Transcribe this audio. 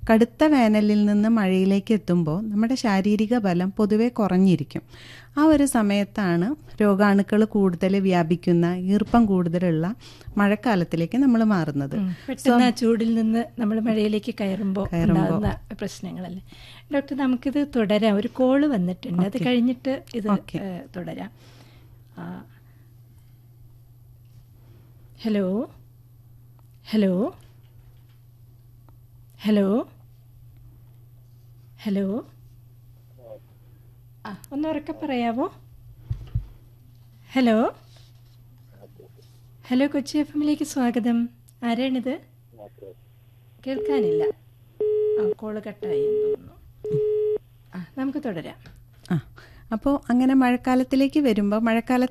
കടുത്ത വേനലിൽ നിന്ന് മഴയിലേക്ക് എത്തുമ്പോൾ നമ്മുടെ ശാരീരിക ബലം പൊതുവെ കുറഞ്ഞിരിക്കും ആ ഒരു സമയത്താണ് രോഗാണുക്കൾ കൂടുതൽ വ്യാപിക്കുന്ന ഈർപ്പം കൂടുതലുള്ള മഴക്കാലത്തിലേക്ക് നമ്മൾ മാറുന്നത് പെട്ടെന്ന് ആ ചൂടിൽ നിന്ന് നമ്മൾ മഴയിലേക്ക് കയറുമ്പോൾ ഉണ്ടാകുന്ന പ്രശ്നങ്ങളല്ലേ ഡോക്ടർ നമുക്കിത് തുടരാം ഒരു കോള് വന്നിട്ടുണ്ട് അത് കഴിഞ്ഞിട്ട് ഇത് ഏ, തുടരാം ആ. ഹലോ ഹലോ ഹലോ ഹലോ ആ ഒന്ന് ഉറക്കെ പറയാവോ ഹലോ ഹലോ കൊച്ചി എഫ് എമ്മിലേക്ക് സ്വാഗതം ആരാണിത് കേൾക്കാനില്ല ആ കോള് കട്ടായി എന്ന് തോന്നുന്നു ആ നമുക്ക് തുടരാം ആ അപ്പോൾ അങ്ങനെ മഴക്കാലത്തിലേക്ക് വരുമ്പോൾ മഴക്കാലത്ത്